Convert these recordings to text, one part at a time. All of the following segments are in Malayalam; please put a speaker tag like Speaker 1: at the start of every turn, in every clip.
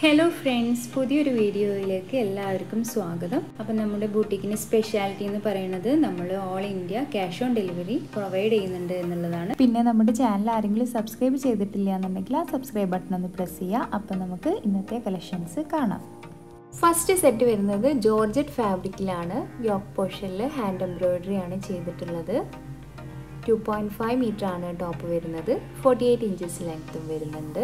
Speaker 1: ഹലോ ഫ്രണ്ട്സ് പുതിയൊരു വീഡിയോയിലേക്ക് എല്ലാവർക്കും സ്വാഗതം അപ്പം നമ്മുടെ ബൂട്ടിക്കിന് സ്പെഷ്യാലിറ്റി എന്ന് പറയുന്നത് നമ്മൾ all India cash on delivery provide ചെയ്യുന്നുണ്ട് എന്നുള്ളതാണ്
Speaker 2: പിന്നെ നമ്മുടെ ചാനൽ ആരെങ്കിലും സബ്സ്ക്രൈബ് ചെയ്തിട്ടില്ല എന്നുണ്ടെങ്കിൽ ആ സബ്സ്ക്രൈബ് ബട്ടൺ ഒന്ന് പ്രസ് ചെയ്യുക അപ്പം നമുക്ക് ഇന്നത്തെ കളക്ഷൻസ് കാണാം
Speaker 1: ഫസ്റ്റ് സെറ്റ് വരുന്നത് ജോർജറ്റ് ഫാബ്രിക്കിലാണ് യോക്ക് പോർഷനിൽ ഹാൻഡ് എംബ്രോയിഡറി ആണ് ചെയ്തിട്ടുള്ളത് ടു പോയിൻറ്റ് ഫൈവ് മീറ്റർ ആണ് ടോപ്പ് വരുന്നത് ഫോർട്ടി എയ്റ്റ് ഇഞ്ചസ് ലെങ്ത്തും വരുന്നുണ്ട്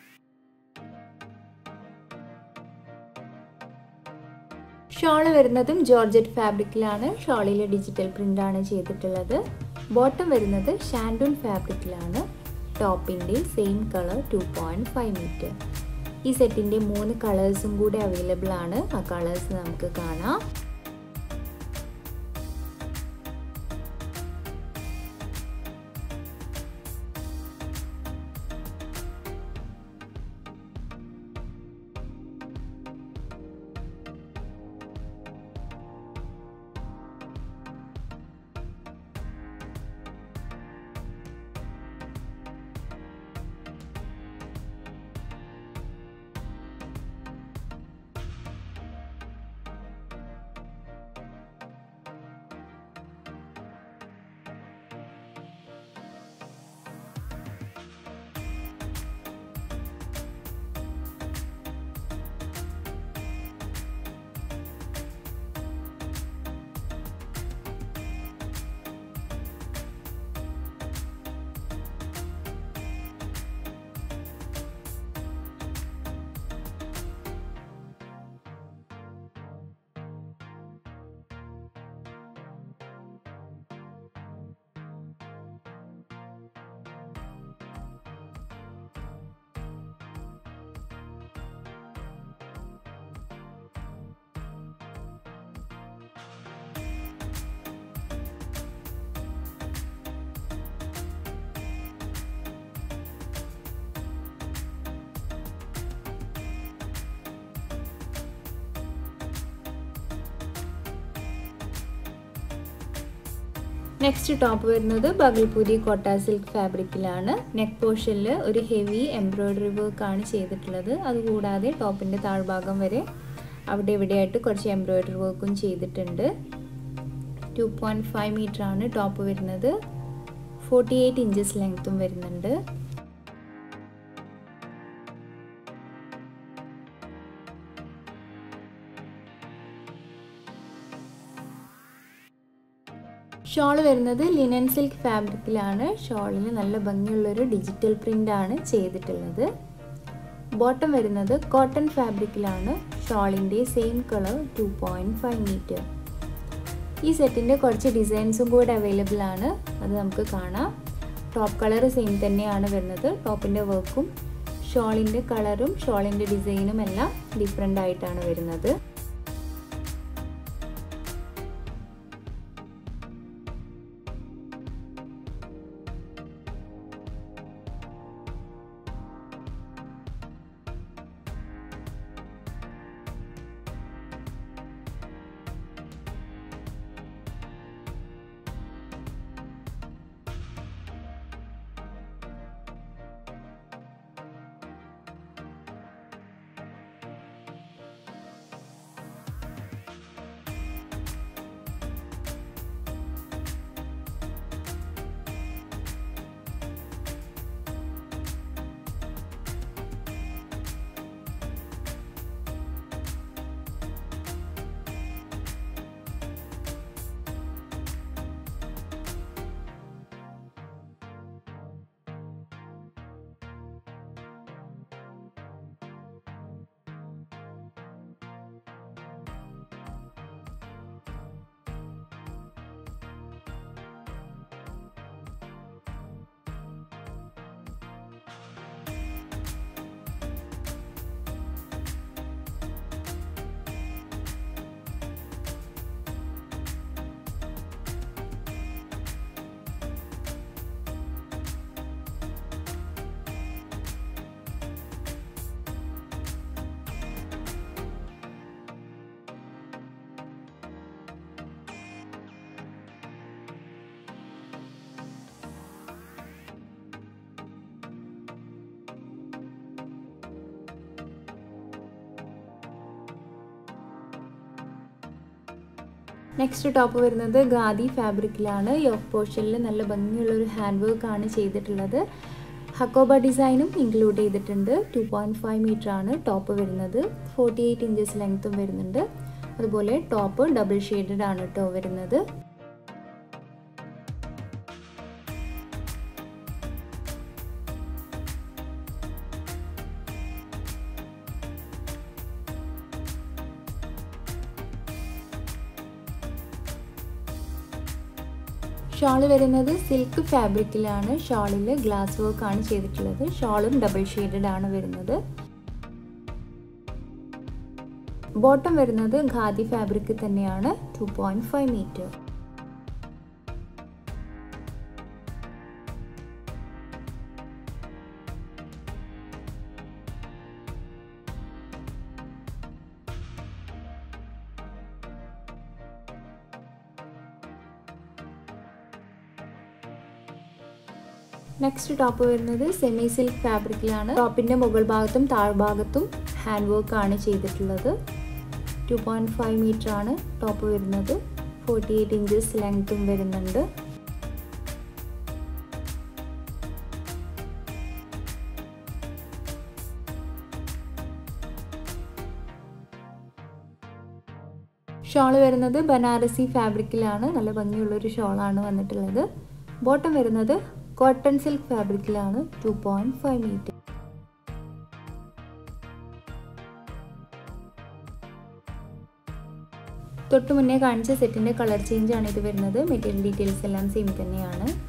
Speaker 1: ഷോള് വരുന്നതും ജോർജറ്റ് ഫാബ്രിക്കിലാണ് ഷോളിൽ ഡിജിറ്റൽ പ്രിൻ്റ് ആണ് ചെയ്തിട്ടുള്ളത് ബോട്ടം വരുന്നത് ഷാൻഡൂൺ ഫാബ്രിക്കിലാണ് ടോപ്പിൻ്റെ same colour two point five metre ഈ സെറ്റിൻ്റെ മൂന്ന് കളേഴ്സും കൂടെ അവൈലബിൾ ആണ് ആ കളേഴ്സ് നമുക്ക് കാണാം നെക്സ്റ്റ് ടോപ്പ് വരുന്നത് ബഗൽപൂരി കോട്ട സിൽക്ക് ഫാബ്രിക്കിലാണ് നെക്ക് പോർഷനിൽ ഒരു ഹെവി എംബ്രോയ്ഡറി വർക്ക് ആണ് ചെയ്തിട്ടുള്ളത് അതുകൂടാതെ ടോപ്പിൻ്റെ താഴ്ഭാഗം വരെ അവിടെ ഇവിടെയായിട്ട് കുറച്ച് എംബ്രോയ്ഡറി വർക്കും ചെയ്തിട്ടുണ്ട് ടു പോയിൻറ്റ് ഫൈവ് മീറ്റർ ആണ് ടോപ്പ് വരുന്നത് ഫോർട്ടി എയ്റ്റ് ഇഞ്ചസ് ലെങ്ത്തും വരുന്നുണ്ട് ഷോൾ വരുന്നത് ലിനൻ സിൽക്ക് ഫാബ്രിക്കിലാണ് ഷോളിൽ നല്ല ഭംഗിയുള്ളൊരു ഡിജിറ്റൽ പ്രിൻ്റ് ആണ് ചെയ്തിട്ടുള്ളത് ബോട്ടം വരുന്നത് കോട്ടൺ ഫാബ്രിക്കിലാണ് ഷോളിൻ്റെ same colour two point five metre ഈ സെറ്റിൻ്റെ കുറച്ച് ഡിസൈൻസും കൂടെ അവൈലബിൾ ആണ് അത് നമുക്ക് കാണാം ടോപ്പ് കളർ സെയിം തന്നെയാണ് വരുന്നത് ടോപ്പിൻ്റെ വർക്കും ഷോളിൻ്റെ കളറും ഷോളിൻ്റെ ഡിസൈനും എല്ലാം ഡിഫറെൻ്റ് ആയിട്ടാണ് വരുന്നത് നെക്സ്റ്റ് ടോപ്പ് വരുന്നത് ഖാദി ഫാബ്രിക്കിലാണ് യോക്ക് പോർഷനിൽ നല്ല ഭംഗിയുള്ളൊരു ഹാൻഡ് വർക്കാണ് ചെയ്തിട്ടുള്ളത് ഹക്കോബ ഡിസൈനും ഇൻക്ലൂഡ് ചെയ്തിട്ടുണ്ട് ടു പോയിൻറ്റ് ഫൈവ് മീറ്റർ ആണ് ടോപ്പ് വരുന്നത് ഫോർട്ടി എയ്റ്റ് ഇഞ്ചസ് ലെങ്ത്തും വരുന്നുണ്ട് അതുപോലെ ടോപ്പ് ഡബിൾ ഷെയ്ഡഡ് ആണ് കേട്ടോ വരുന്നത് ഷാൾ വരുന്നത് സിൽക്ക് ഫാബ്രിക്കിലാണ് ഷാളിൽ ഗ്ലാസ് വർക്ക് ആണ് ചെയ്തിട്ടുള്ളത് ഷാളും ഡബിൾ ഷെയ്ഡഡ് ആണ് വരുന്നത് ബോട്ടം വരുന്നത് ഖാദി ഫാബ്രിക് തന്നെയാണ് two point five metre next top വരുന്നത് സെമി സിൽക്ക് ഫാബ്രിക്കിലാണ് ടോപ്പിൻ്റെ മുകൾ ഭാഗത്തും താഴ്ഭാഗത്തും ഹാൻഡ് വർക്ക് ആണ് ചെയ്തിട്ടുള്ളത് ടു പോയിൻറ്റ് ഫൈവ് മീറ്റർ ആണ് ടോപ്പ് വരുന്നത് ഫോർട്ടി എയ്റ്റ് ഇഞ്ചസ് ലെങ്ത്തും വരുന്നുണ്ട് ഷോൾ വരുന്നത് ബനാറസി ഫാബ്രിക്കിലാണ് നല്ല ഭംഗിയുള്ളൊരു ഷോളാണ് വന്നിട്ടുള്ളത് ബോട്ടം വരുന്നത് കോട്ടൺ സിൽക്ക് ഫാബ്രിക്കിലാണ് ടു പോയിൻറ്റ് ഫൈവ് മീറ്റർ തൊട്ട് മുന്നേ കാണിച്ച സെറ്റിൻ്റെ കളർ ചേഞ്ച് ആണ് ഇത് വരുന്നത് മെറ്റീരിയൽ ഡീറ്റെയിൽസ് എല്ലാം സെയിം തന്നെയാണ്